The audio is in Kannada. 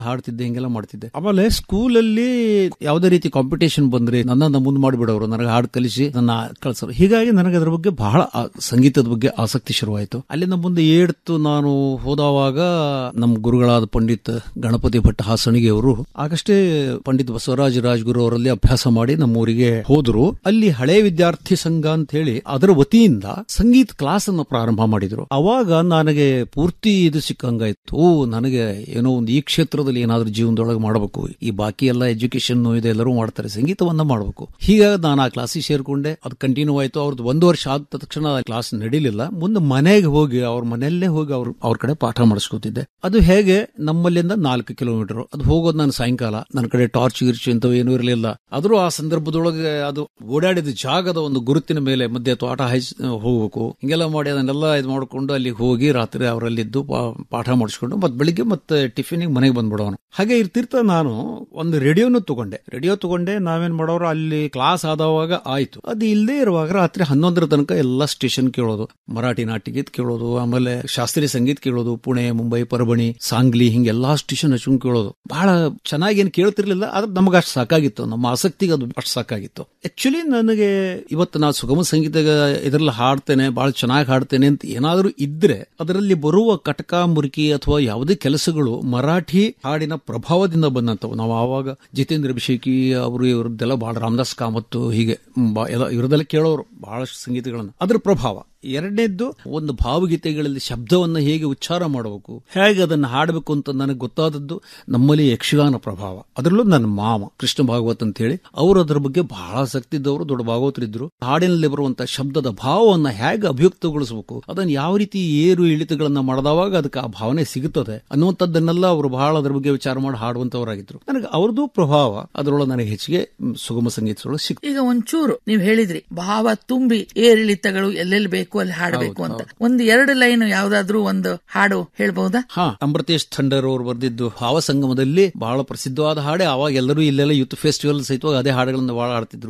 ಹಾಡ್ತಿದ್ದೆ ಹಿಂಗೆಲ್ಲ ಮಾಡ್ತಿದ್ದೆ ಆಮೇಲೆ ಸ್ಕೂಲಲ್ಲಿ ಯಾವುದೇ ರೀತಿ ಕಾಂಪಿಟೇಷನ್ ಬಂದ್ರೆ ನನ್ನನ್ನ ಮುಂದೆ ಮಾಡಿಬಿಡೋರು ನನಗೆ ಹಾಡು ಕಲಿಸಿ ನನ್ನ ಕಳ್ಸೋರು ಹೀಗಾಗಿ ನನಗೆ ಅದ್ರ ಬಗ್ಗೆ ಬಹಳ ಆ- ಸಂಗೀತದ ಬಗ್ಗೆ ಆಸಕ್ತಿ ಶುರುವಾಯಿತು ಅಲ್ಲಿಂದ ಮುಂದೆ ಏಡ್ತು ನಾನು ಹೋದವಾಗ ನಮ್ಮ ಗುರುಗಳಾದ ಪಂಡಿತ್ ಗಣಪತಿ ಭಟ್ ಹಾಸಣಿಗೆ ಅವರು ಆಗಷ್ಟೇ ಪಂಡಿತ್ ಬಸವರಾಜ ರಾಜ್ಗುರು ಅವರಲ್ಲಿ ಅಭ್ಯಾಸ ಮಾಡಿ ನಮ್ಮೂರಿಗೆ ಹೋದ್ರು ಅಲ್ಲಿ ಹಳೆ ವಿದ್ಯಾರ್ಥಿ ಸಂಘ ಅಂತ ಹೇಳಿ ಅದರ ವತಿಯಿಂದ ಸಂಗೀತ ಕ್ಲಾಸ್ ಅನ್ನು ಪ್ರಾರಂಭ ಮಾಡಿದ್ರು ಅವಾಗ ನನಗೆ ಪೂರ್ತಿ ಇದು ಸಿಕ್ಕಂಗಾಯ್ತು ಓ ನನಗೆ ಏನೋ ಒಂದು ಈ ಕ್ಷೇತ್ರದಲ್ಲಿ ಏನಾದ್ರೂ ಜೀವನದೊಳಗೆ ಮಾಡಬೇಕು ಈ ಬಾಕಿ ಎಲ್ಲ ಎಜುಕೇಶನ್ ಇದೆ ಎಲ್ಲರೂ ಮಾಡ್ತಾರೆ ಸಂಗೀತವನ್ನ ಮಾಡಬೇಕು ಹೀಗಾಗಿ ನಾನು ಆ ಕ್ಲಾಸಿಗೆ ಸೇರ್ಕೊಂಡೆ ಅದು ಕಂಟಿನ್ಯೂ ಆಯ್ತು ಅವ್ರದ್ದು ಒಂದು ವರ್ಷ ಆದ ತಕ್ಷಣ ಆ ಕ್ಲಾಸ್ ನಡೀಲಿಲ್ಲ ಮುಂದೆ ಮನೆಗೆ ಹೋಗಿ ಅವ್ರ ಮನೆಯಲ್ಲೇ ಹೋಗಿ ಅವ್ರ ಅವ್ರ ಕಡೆ ಪಾಠ ಮಾಡಿಸ್ಕೊತಿದ್ದೆ ಅದು ಹೇಗೆ ನಮ್ಮಲ್ಲಿಂದ ನಾಲ್ಕು ಕಿಲೋಮೀಟರ್ ಅದು ಹೋಗೋದು ನಾನು ಸಾಯಂಕಾಲ ನನ್ನ ಕಡೆ ಟಾರ್ಚ್ ಗಿರ್ಚ್ ಅಂತವು ಏನೂ ಇರಲಿಲ್ಲ ಆದ್ರೂ ಆ ಸಂದರ್ಭದೊಳಗೆ ಅದು ಓಡಾಡಿದ ಜಾಗದ ಒಂದು ಗುರುತಿನ ಮೇಲೆ ಮಧ್ಯೆ ತೋಟ ಹಾಯ್ಸ್ ಹೋಗ್ಬೇಕು ಹಿಂಗೆಲ್ಲ ಮಾಡಿ ಅದನ್ನೆಲ್ಲ ಇದು ಮಾಡ್ಕೊಂಡು ಅಲ್ಲಿ ಹೋಗಿ ರಾತ್ರಿ ಅವರಲ್ಲಿದ್ದು ಪಾ- ಪಾಠ ಮಾಡಿಸ್ಕೊಂಡು ಮತ್ತೆ ಬೆಳಿಗ್ಗೆ ಮತ್ತೆ ಟಿಫಿನಿಗೆ ಮನೆಗೆ ಬಂದ್ಬಿಡೋನು ಹಾಗೆ ಇರ್ತಿರ್ತ ನಾನು ಒಂದು ರೇಡಿಯೋನು ತಗೊಂಡೆ ರೇಡಿಯೋ ತಗೊಂಡೆ ನಾವೇನ್ ಮಾಡೋರು ಅಲ್ಲಿ ಕ್ಲಾಸ್ ಆದವಾಗ ಆಯ್ತು ಅದು ಇಲ್ಲದೆ ಇರುವಾಗ ರಾತ್ರಿ ಹನ್ನೊಂದರ ತನಕ ಎಲ್ಲ ಸ್ಟೇಷನ್ ಕೇಳೋದು ಮರಾಠಿ ನಾಟ್ಯ ಗೀತ್ ಕೇಳೋದು ಆಮೇಲೆ ಶಾಸ್ತ್ರೀಯ ಸಂಗೀತ ಕೇಳೋದು ಪುಣೆ ಮುಂಬೈ ಪರಬಣಿ ಸಾಂಗ್ಲಿ ಹಿಂಗೆಲ್ಲಾ ಸ್ಟೇಷನ್ ಹಚ್ಕೊಂಡ್ ಕೇಳೋದು ಬಹಳ ಚೆನ್ನಾಗಿ ಏನು ಕೇಳ್ತಿರ್ಲಿಲ್ಲ ಆದ್ರೆ ನಮ್ಗೆ ಅಷ್ಟು ಸಾಕಾಗಿತ್ತು ನಮ್ಮ ಆಸಕ್ತಿಗೆ ಅದು ಅಷ್ಟು ಸಾಕಾಗಿತ್ತು ಆಕ್ಚುಲಿ ನನಗೆ ಇವತ್ತು ನಾ ಸುಗಮ ಸಂಗೀತ ಇದರಲ್ಲಿ ಹಾಡ್ತೇನೆ ಬಹಳ ಚೆನ್ನಾಗಿ ಹಾಡ್ತೇನೆ ಅಂತ ಏನಾದರೂ ಇದ್ರೆ ಅದರಲ್ಲಿ ಬರುವ ಕಟಕ ಮುರುಕಿ ಅಥವಾ ಯಾವುದೇ ಕೆಲಸಗಳು ಮರಾಠಿ ಹಾಡಿನ ಪ್ರಭಾವದಿಂದ ಬಂದಂತವು ನಾವು ಆವಾಗ ಜಿತೇಂದ್ರ ಅಭಿಷೇಕಿ ಅವರು ಇವ್ರದ್ದೆಲ್ಲ ಬಹಳ ರಾಮದಾಸ್ ಕಾಮತ್ ಹೀಗೆ ಮ್, ಬಾ- ಎಲ್ಲ ಇವ್ರದೆಲ್ಲ ಕೇಳೋರು ಬಹಳಷ್ಟು ಸಂಗೀತಗಳನ್ನು ಅದ್ರ ಪ್ರಭಾವ ಎರಡನೇದ್ದು ಒಂದು ಭಾವಗೀತೆಗಳಲ್ಲಿ ಶಬ್ದವನ್ನು ಹೇಗೆ ಉಚ್ಚಾರ ಮಾಡಬೇಕು ಹೇಗೆ ಅದನ್ನು ಹಾಡಬೇಕು ಅಂತ ನನಗೆ ಗೊತ್ತಾದದ್ದು ನಮ್ಮಲ್ಲಿ ಯಕ್ಷಗಾನ ಪ್ರಭಾವ ಅದರಲ್ಲೂ ನನ್ನ ಮಾಮ ಕೃಷ್ಣ ಭಾಗವತ್ ಅಂತ ಹೇಳಿ ಅವರು ಅದರ ಬಗ್ಗೆ ಬಹಳ ಆಸಕ್ತಿ ಇದ್ದವರು ದೊಡ್ಡ ಭಾಗವತರಿದ್ರು ಹಾಡಿನಲ್ಲಿ ಬರುವಂತಹ ಶಬ್ದದ ಭಾವವನ್ನು ಹೇಗೆ ಅಭಿವ್ಯಕ್ತಗೊಳಿಸಬೇಕು ಅದನ್ನು ಯಾವ ರೀತಿ ಏರು ಇಳಿತಗಳನ್ನ ಮಾಡಿದವಾಗ ಅದಕ್ಕೆ ಆ ಭಾವನೆ ಸಿಗುತ್ತದೆ ಅನ್ನುವಂಥದ್ದನ್ನೆಲ್ಲ ಅವರು ಬಹಳ ಅದರ ಬಗ್ಗೆ ವಿಚಾರ ಮಾಡಿ ಹಾಡುವಂತವರಾಗಿದ್ರು ನನಗೆ ಅವ್ರದ್ದು ಪ್ರಭಾವ ಅದರೊಳಗೆ ನನಗೆ ಹೆಚ್ಚಿಗೆ ಮ್, ಸುಗಮ ಸಂಗೀತದೊಳಗೆ ಸಿಕ್ತು ಈಗ ಒಂಚೂರು ನೀವು ಹೇಳಿದ್ರಿ ಭಾವ ತುಂಬಿ ಏರಿಳಿತಗಳು ಎಲ್ಲೆಲ್ಲಿ ಬೇಕು ಅಲ್ಲಿ ಹಾಡಬೇಕು ಅಂತ ಒಂದು ಎರಡು ಲೈನ್ ಯಾವ್ದಾದ್ರೂ ಒಂದು ಹಾಡು ಹೇಳ್ಬಹುದಾ ಹಾ ಅಮೃತೇಶ್ ಥಂಡರ್ ಅವರು ಬರೆದಿದ್ದು ಭಾವ ಸಂಗಮದಲ್ಲಿ ಬಹಳ ಪ್ರಸಿದ್ಧವಾದ ಹಾಡೆ ಅವಾಗ ಎಲ್ಲರೂ ಇಲ್ಲೆಲ್ಲ ಯೂತ್ ಫೆಸ್ಟಿವಲ್ ಸಹಿತವಾಗಿ ಅದೇ ಹಾಡುಗಳನ್ನು ಬಹಳ ಹಾಡ್ತಿದ್ರು